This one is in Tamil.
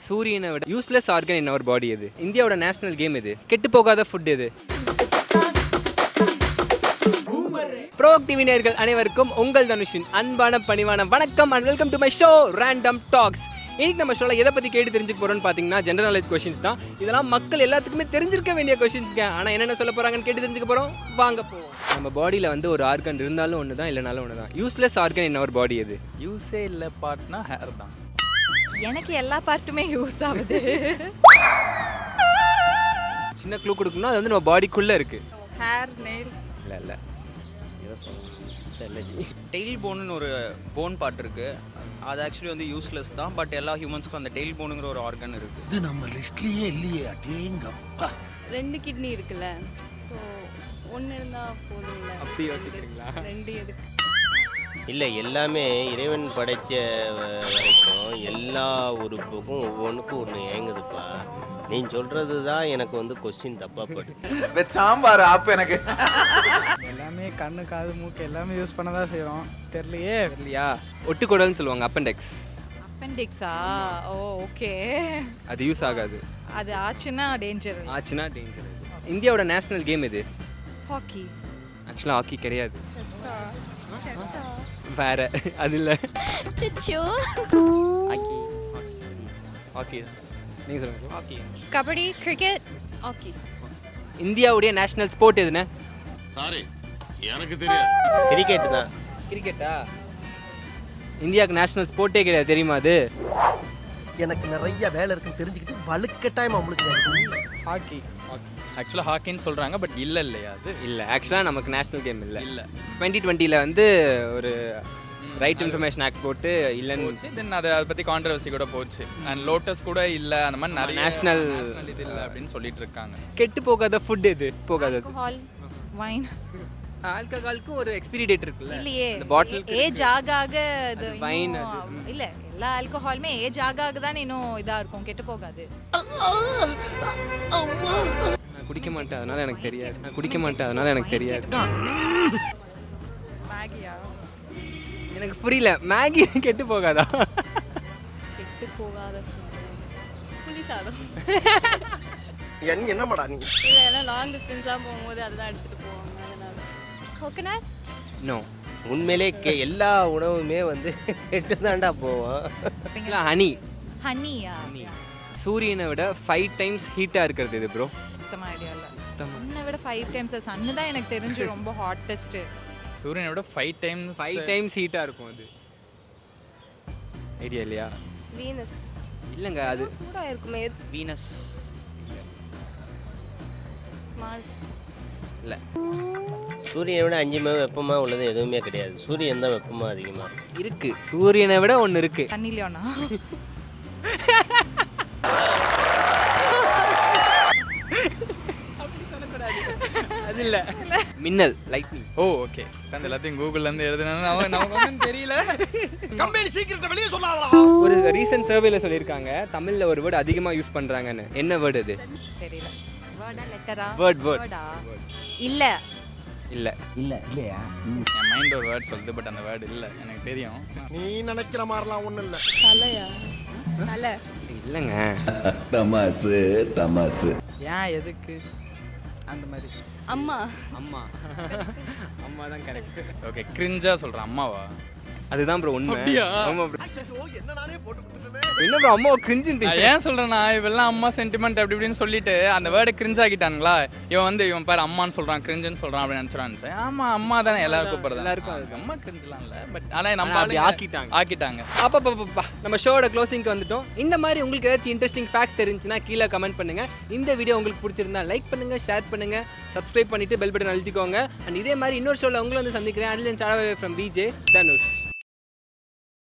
சூரியனை விட யூஸ்லெஸ் ஆர்கன் இன் அவர் பாடி எது இந்தியாவோட நேஷனல் கேம் இது கெட்டு போகாத ஃபுட் எது ப்ரோ டிவி நேயர்கள் அனைவருக்கும் உங்கள் தனுஷின் அன்பான பணிவான வணக்கம் and welcome to my show random talks இன்னைக்கு நம்ம ஷோல எதை பத்தி கேட்டு தெரிஞ்சுக்க போறோம்னு பாத்தீங்கன்னா ஜெனரல் நாலேஜ் கொஸ்டின்ஸ் தான் இதெல்லாம் மக்கள் எல்லாத்துக்குமே தெரிஞ்சிருக்க வேண்டிய கொஸ்டின்ஸ்ங்க ஆனா என்னென்ன சொல்ல போறாங்கன்னு கேட்டு தெரிஞ்சுக்க போறோம் வாங்க போவோம் நம்ம பாடியில வந்து ஒரு ஆர்கன் இருந்தாலும் ஒன்று தான் இல்லைனாலும் ஒன்று தான் யூஸ்லெஸ் ஆர்கன் இன் அவர் பாடி எது யூஸே இல்லை பார்ட்னா ஹேர் தான் எனக்கு எல்லா பார்ட்டுமே யூஸ் ஆகுது சின்ன க்ளூ கொடுக்கணும்னா அது வந்து நம்ம பாடிக்குள்ள இருக்கு ஹேர் நெயில் இல்லை இல்லை ஏதோ சொல்லணும் தெரியல ஜி. டெய்ல் போனுன்னு ஒரு போன் பார்ட் இருக்கு அது ஆக்சுவலி வந்து யூஸ்லெஸ் தான் பட் எல்லா ஹியூமன்ஸ்க்கும் அந்த டெய்ல் போனுங்கிற ஒரு ஆர்கன் இருக்கு இது நம்ம லிஸ்ட்லயே இல்லையே அடேங்கப்பா ரெண்டு கிட்னி இருக்குல்ல ஸோ ஒன்று இருந்தால் போதும்ல அப்படி யோசிக்கிறீங்களா ரெண்டு எதுக்கு இல்லை எல்லாமே இறைவன் படைச்ச வ- வரைக்கும் எல்லா உறுப்புக்கும் ஒவ்வொன்றுக்கும் ஒன்று ஏங்குதுப்பா நீ சொல்கிறது தான் எனக்கு வந்து கொஸ்டின் தப்பாக படுது சாம்பார் ஆப்பு எனக்கு எல்லாமே கண்ணு காது மூக்கு எல்லாமே யூஸ் பண்ண தான் செய்கிறோம் தெரியலையே இல்லையா ஒட்டுக்குடல்னு சொல்லுவாங்க அப்பெண்டெக்ஸ் அப்பெண்டிக்ஸா ஓ ஓகே அது யூஸ் ஆகாது அது ஆச்சுன்னா டேஞ்சர் ஆச்சுன்னா டேஞ்சர் இந்தியாவோட நேஷனல் கேம் இது ஹாக்கி ஆக்சுவலாக ஹாக்கி கிடையாது வேற அது இல்லை ஹாக்கி ஹாக்கி நீங்கள் சொல்லுங்க ஹாக்கி கபடி கிரிக்கெட் ஹாக்கி இந்தியாவுடைய நேஷனல் ஸ்போர்ட் எதுண்ணே சாரி எனக்கு தெரியாது கிரிக்கெட் தான் கிரிக்கெட்டா இந்தியாவுக்கு நேஷனல் ஸ்போர்ட்டே கிடையாது தெரியுமா அது எனக்கு நிறைய வேலை இருக்குன்னு தெரிஞ்சுக்கிட்டு வலுக்கட்டாயம் அவங்களுக்கு ஹாக்கி ஆக்சுவலாக ஹாக்கின்னு சொல்கிறாங்க பட் இல்லை இல்லையா அது இல்லை ஆக்சுவலாக நமக்கு நேஷனல் கேம் இல்லை இல்லை டுவெண்ட்டி டுவெண்ட்டியில் வந்து ஒரு ரைட் இன்ஃபர்மேஷன் ஆக்ட் போட்டு இல்லைன்னு போச்சு தென் அது அதை பற்றி கான்ட்ரவர்சி கூட போச்சு அண்ட் லோட்டஸ் கூட இல்லை அந்த மாதிரி நிறைய National- national இது இல்லை அப்படின்னு சொல்லிட்டு இருக்காங்க கெட்டு போகாத ஃபுட் எது போகாதது ஆல்கஹால் வைன் ஆல்கஹாலுக்கும் ஒரு எக்ஸ்பிரி டேட் இருக்குல்ல இல்லையே அந்த பாட்டில் ஏஜ் ஆக ஆக அது அது wine இன்னும் அது. இல்ல எல்லா ஆல்கஹாலுமே ஏஜ் ஆக ஆக தான் இன்னும் இதா இருக்கும் கெட்டு போகாது நான் குடிக்க மாட்டேன் அதனால எனக்கு தெரியாது நான் குடிக்க மாட்டேன் அதனால எனக்கு தெரியாது மேகியா எனக்கு புரியல மேகி கெட்டு போகாதா கெட்டு போகாத food. புளி சாதம் என்ன என்னமாடா நீ இல்லை எல்லாம் லாங் டிஸ்டன்ஸாக போகும்போது அதுதான் எடுத்துகிட்டு போவாங்க அதனால கோகனட் நோ உண்மையிலே கே எல்லா உணவுமே வந்து கெட்டு தாண்டா போவோம் ஹனி ஹனியா சூரியனை விட ஃபைவ் டைம்ஸ் ஹீட்டாக இருக்கிறது இது ப்ரோ சுத்தமா ஐடியா இல்ல சன்னை விட ஃபைவ் டைம்ஸ் சன்னு தான் எனக்கு தெரிஞ்சு ரொம்ப ஹாட்டஸ்ட் சூரியனை விட ஃபைவ் டைம்ஸ் ஃபைவ் டைம்ஸ் ஹீட்டாக இருக்கும் அது ஐடியா இல்லையா வீனஸ் இல்லைங்க அது சூடாக இருக்குமே வீனஸ் மார்ஸ் இல்லை சூரியனை விட அஞ்சு மணி வெப்பமாக உள்ளது எதுவுமே கிடையாது சூரியன் தான் வெப்பமாக அதிகமாக இருக்கும் இருக்கு சூரியனை விட ஒன்று இருக்கு தண்ணி இல்லையோனா அது இல்லை மின்னல் லைட்னிங் ஓ ஓகே அந்த எல்லாத்தையும் கூகுள்ல இருந்து எழுதுனா நமக்கு ஒன்றும் தெரியல கம்பெனி சீக்கிரத்தை வெளியே சொல்லாதடா ஒரு ரீசன்ட் சர்வேல சொல்லியிருக்காங்க தமிழ்ல ஒரு வேர்டு அதிகமா யூஸ் பண்றாங்கன்னு என்ன வேர்டு அது தெரியல வேர்டா லெட்டரா Word, word. வேர்டா இல்ல இல்ல என் மைண்ட் ஒரு வேர்ட் சொல்லுது பட் அந்த வேர்டு இல்லை எனக்கு தெரியும் நீ நினைக்கிற மாதிரிலாம் ஒண்ணும் இல்ல தலையா நல்ல இல்லைங்க தமாசு தமாசு ஏன் எதுக்கு அந்த மாதிரி அம்மா அம்மா அம்மா தான் கரெக்ட் ஓகே கிரிஞ்சா சொல்கிறேன் அம்மாவா அதுதான் ப்ரோ உண்மை அப்படியா? ஆமா bro. ஐயோ என்ன நானே போட்டு கொடுத்துட்டேனே என்ன ப்ரோ அம்மா கிரிஞ்சுட்டு நான் ஏன் சொல்றேன்னா இவெல்லாம் அம்மா சென்டிமெண்ட் அப்படி இப்படின்னு சொல்லிட்டு அந்த வேர்டை கிரிஞ்ச் ஆக்கிட்டானுங்களா இவன் வந்து இவன் பேர் அம்மான்னு சொல்றான் கிரிஞ்சுன்னு சொல்றான் அப்படின்னு நினைச்சிடான்னு நினைச்சேன் ஆமா அம்மா தானே எல்லாரும் கூப்பிடுறது எல்லாருக்கும் எல்லாருக்கும் அம்மா கிரிஞ்சலாம் இல்ல பட் ஆனா நம்ம ஆனா அப்படி ஆளுங்க ஆக்கிட்டாங்க. ஆக்கிட்டாங்க அப்பப்பப்பா நம்ம ஷோட க்ளோசிங்க்கு வந்துட்டோம் இந்த மாதிரி உங்களுக்கு ஏதாச்சும் இன்ட்ரெஸ்டிங் ஃபேக்ட்ஸ் தெரிஞ்சுன்னா கீழே கமெண்ட் பண்ணுங்க இந்த வீடியோ உங்களுக்கு பிடிச்சிருந்தா லைக் பண்ணுங்க ஷேர் பண்ணுங்க சப்ஸ்கிரைப் பண்ணிட்டு பெல் பட்டன் அழுத்திக்கோங்க அண்ட் இதே மாதிரி இன்னொரு ஷோல உங்களை வந்து சந்திக்கிறேன் அடிலன் சாடவே ஃப்ரம் பிஜே தனுஷ்